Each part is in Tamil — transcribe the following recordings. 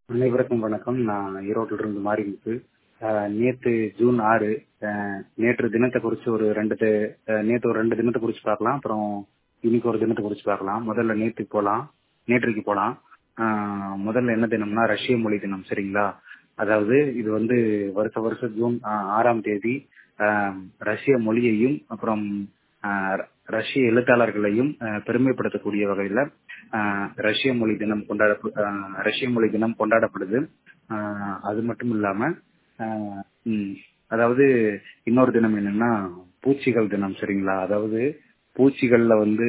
அனைவருக்கும் வணக்கம் நான் ஈரோட்டில் இருந்து மாறிமுத்து அஹ், நேத்து ஜூன் ஆறு அஹ், நேற்று தினத்தை குறிச்சு ஒரு ரெண்டு தி- அஹ், நேத்து ஒரு ரெண்டு தினத்தை குறிச்சு பார்க்கலாம் அப்புறம் இன்னைக்கு ஒரு தினத்தை குறிச்சு பார்க்கலாம் முதல்ல நேத்துக்கு போலாம் நேற்றைக்கு போலாம் அஹ், முதல்ல என்ன தினம்னா ரஷ்ய மொழி தினம் சரிங்களா அதாவது இது வந்து வருஷ வருஷம் ஜூன் அஹ், ஆறாம் தேதி அஹ், ரஷ்ய மொழியையும் அப்புறம் அஹ், ர- ரஷ்ய எழுத்தாளர்களையும் அஹ், பெருமைப்படுத்தக்கூடிய வகையில அஹ், ரஷ்ய மொழி தினம் கொண்டாட அஹ், ரஷ்ய மொழி தினம் கொண்டாடப்படுது அஹ், அது மட்டும் இல்லாம அஹ், ம், அதாவது இன்னொரு தினம் என்னன்னா பூச்சிகள் தினம் சரிங்களா அதாவது பூச்சிகள்ல வந்து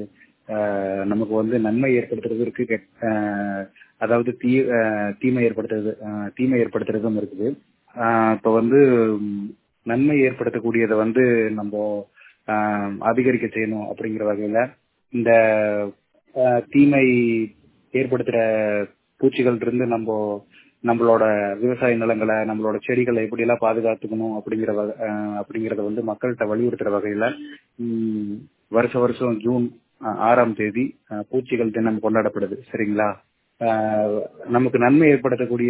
அஹ், நமக்கு வந்து நன்மை ஏற்படுத்துறது இருக்கு கெட்- அஹ், அதாவது தீ அஹ், தீமை ஏற்படுத்துறது அஹ், தீமை ஏற்படுத்துறதும் இருக்குது அஹ், இப்ப வந்து ம், நன்மை ஏற்படுத்தக்கூடியதை வந்து நம்ம அஹ், அதிகரிக்க செய்யணும் அப்படிங்கிற வகையில இந்த அஹ், தீமை ஏற்படுத்துற பூச்சிகள் இருந்து நம்ம நம்மளோட விவசாய நிலங்களை நம்மளோட செடிகளை எப்படி எல்லாம் பாதுகாத்துக்கணும் அப்படிங்கிற வகை- அஹ், அப்படிங்கறத வந்து மக்கள்கிட்ட வலியுறுத்துற வகையில ம், வருஷ வருஷம் ஜூன் அஹ், ஆறாம் தேதி அஹ், பூச்சிகள் தினம் கொண்டாடப்படுது சரிங்களா அஹ், நமக்கு நன்மை ஏற்படுத்தக்கூடிய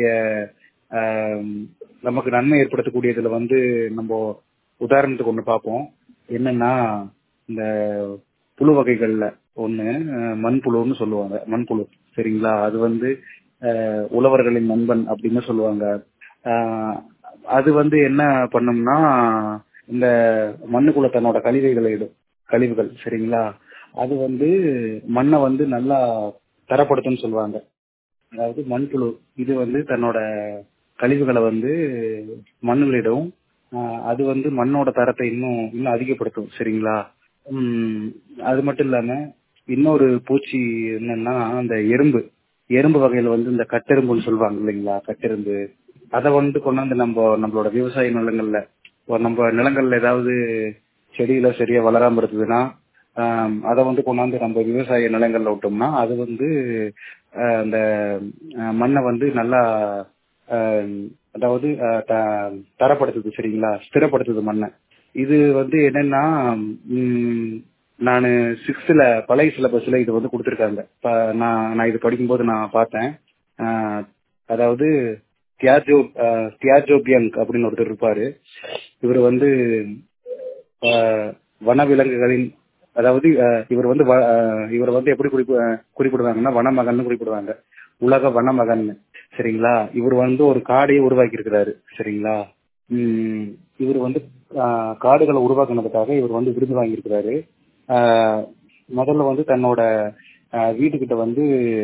அஹ், நமக்கு நன்மை ஏற்படுத்தக்கூடியதுல வந்து நம்ம உதாரணத்துக்கு ஒண்ணு பார்ப்போம் என்னன்னா இந்த புழு வகைகள்ல ஒண்ணு அஹ், மண்புழுன்னு சொல்லுவாங்க மண்புழு சரிங்களா அது வந்து அஹ், உழவர்களின் நண்பன் அப்படின்னு சொல்லுவாங்க அஹ், அது வந்து என்ன பண்ணும்னா இந்த மண்ணுக்குள்ள தன்னோட கழிவுகளை இடும் கழிவுகள் சரிங்களா அது வந்து மண்ணை வந்து நல்லா தரப்படுத்தும்னு சொல்லுவாங்க அதாவது மண்புழு இது வந்து தன்னோட கழிவுகளை வந்து மண்ணுகளிடம் ஆஹ் அது வந்து மண்ணோட தரத்தை இன்னும் இன்னும் அதிகப்படுத்தும் சரிங்களா உம் அது மட்டும் இல்லாம இன்னொரு பூச்சி என்னன்னா அந்த எறும்பு எறும்பு வகையில வந்து இந்த கட்டெரும்புன்னு சொல்லுவாங்க இல்லைங்களா கட்டெரும்பு அதை வந்து கொண்டாந்து நம்ம நம்மளோட விவசாய நிலங்கள்ல ஒரு நம்ம நிலங்கள்ல ஏதாவது செடியில சரியா வளராம இருந்ததுன்னா ஆஹ் அதை வந்து கொண்டாந்து நம்ம விவசாய நிலங்கள்ல விட்டோம்னா அது வந்து ஆஹ் அந்த ஆஹ் மண்ணை வந்து நல்லா ஆஹ் அதாவது ஆஹ் த- தரப்படுத்துது சரிங்களா ஸ்திரப்படுத்துது மண்ணை இது வந்து என்னன்னா உம் நான் சிக்ஸ்த்ல பழைய சிலபஸ்ல இது வந்து கொடுத்துருக்காங்க ப- நான் நான் இது படிக்கும்போது நான் பார்த்தேன் ஆஹ் அதாவது தியாஜோ ஆஹ் தியாஜோ பியங்க் அப்படின்னு ஒருத்தர் இருப்பாரு இவர் வந்து ஆஹ் வனவிலங்குகளின் அதாவது ஆஹ் இவர் வந்து வ- ஆஹ் இவர் வந்து எப்படி குறிப்பு ஆஹ் குறிப்பிடுவாங்கன்னா வனமகன் குறிப்பிடுவாங்க உலக வனமகன் சரிங்களா இவர் வந்து ஒரு காடையை உருவாக்கி இருக்கிறாரு சரிங்களா உம் இவர் வந்து ஆஹ் காடுகளை உருவாக்குனதுக்காக இவர் வந்து விருது வாங்கியிருக்கிறாரு ஆஹ் முதல்ல வந்து தன்னோட ஆஹ் வீட்டுக்கிட்ட வந்து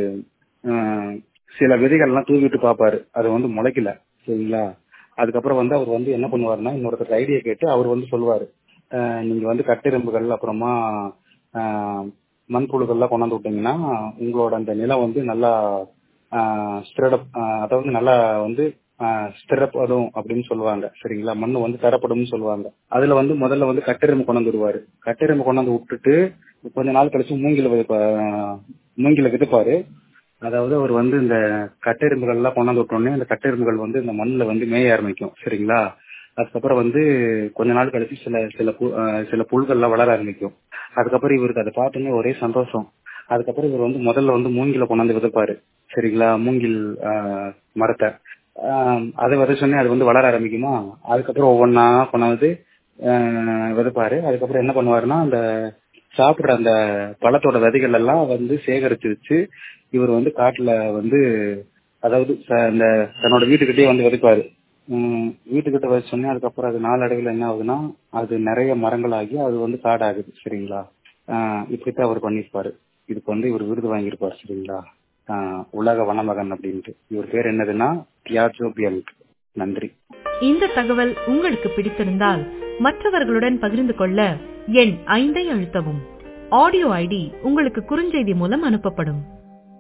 ஆஹ் சில விதைகள்லாம் தூவிட்டு பார்ப்பாரு அது வந்து முளைக்கல சரிங்களா அதுக்கப்புறம் வந்து அவர் வந்து என்ன பண்ணுவாருன்னா இன்னொருத்தர் ஐடியா கேட்டு அவர் வந்து சொல்லுவாரு ஆஹ் நீங்க வந்து கட்டெரும்புகள் அப்புறமா ஆஹ் மண்புழுக்கள்லாம் கொண்டாந்து விட்டீங்கன்னா உங்களோட அந்த நிலம் வந்து நல்லா ஸ்திரப் அதாவது நல்லா வந்து ஆஹ் ஸ்திரப்படும் அப்படின்னு சொல்லுவாங்க சரிங்களா மண்ணு வந்து தரப்படும்னு சொல்லுவாங்க அதுல வந்து முதல்ல வந்து கட்டெரும்பு கொண்டாந்து வருவாரு கட்டெரும்பு கொண்டாந்து விட்டுட்டு கொஞ்ச நாள் கழிச்சு மூங்கில விதைப்பா மூங்கில விதைப்பாரு அதாவது அவர் வந்து இந்த கட்டெரும்புகள் எல்லாம் கொண்டாந்து விட்டோடனே அந்த கட்டெரும்புகள் வந்து இந்த மண்ணுல வந்து மேய ஆரம்பிக்கும் சரிங்களா அதுக்கப்புறம் வந்து கொஞ்ச நாள் கழிச்சு சில சில பு- ஆஹ் சில புல்கள்லாம் வளர ஆரம்பிக்கும் அதுக்கப்புறம் இவருக்கு அதை பார்த்தோன்னே ஒரே சந்தோஷம் அதுக்கப்புறம் இவர் வந்து முதல்ல வந்து மூங்கில கொண்டாந்து விதைப்பாரு சரிங்களா மூங்கில் ஆஹ் மரத்தை ஆஹ் அதை விதை சொன்னே அது வந்து வளர ஆரம்பிக்குமா அதுக்கப்புறம் ஒவ்வொன்றா கொண்டாந்து ஆஹ் விதைப்பாரு அதுக்கப்புறம் என்ன பண்ணுவாருன்னா அந்த சாப்பிடுற அந்த பழத்தோட விதைகள் எல்லாம் வந்து சேகரிச்சு வச்சு இவர் வந்து காட்டுல வந்து அதாவது ச- இந்த தன்னோட வீட்டுக்கிட்டே வந்து விதைப்பாரு உம் வீட்டுக்கிட்ட வச்சோடனே அதுக்கப்புறம் அது நாளடைவில் என்ன ஆகுதுன்னா அது நிறைய மரங்களாகி அது வந்து காடாகுது சரிங்களா ஆஹ் இப்படித்தான் அவர் பண்ணியிருப்பாரு இதுக்கு வந்து இவர் விருது வாங்கியிருப்பாரு சரிங்களா ஆஹ் உலக வனமகன் அப்படின்ட்டு இவர் பேர் என்னதுன்னா தியாஜோ பியங்க் நன்றி இந்த தகவல் உங்களுக்கு பிடித்திருந்தால் மற்றவர்களுடன் பகிர்ந்து கொள்ள எண் ஐந்தை அழுத்தவும் ஆடியோ ஐடி உங்களுக்கு குறுஞ்செய்தி மூலம் அனுப்பப்படும்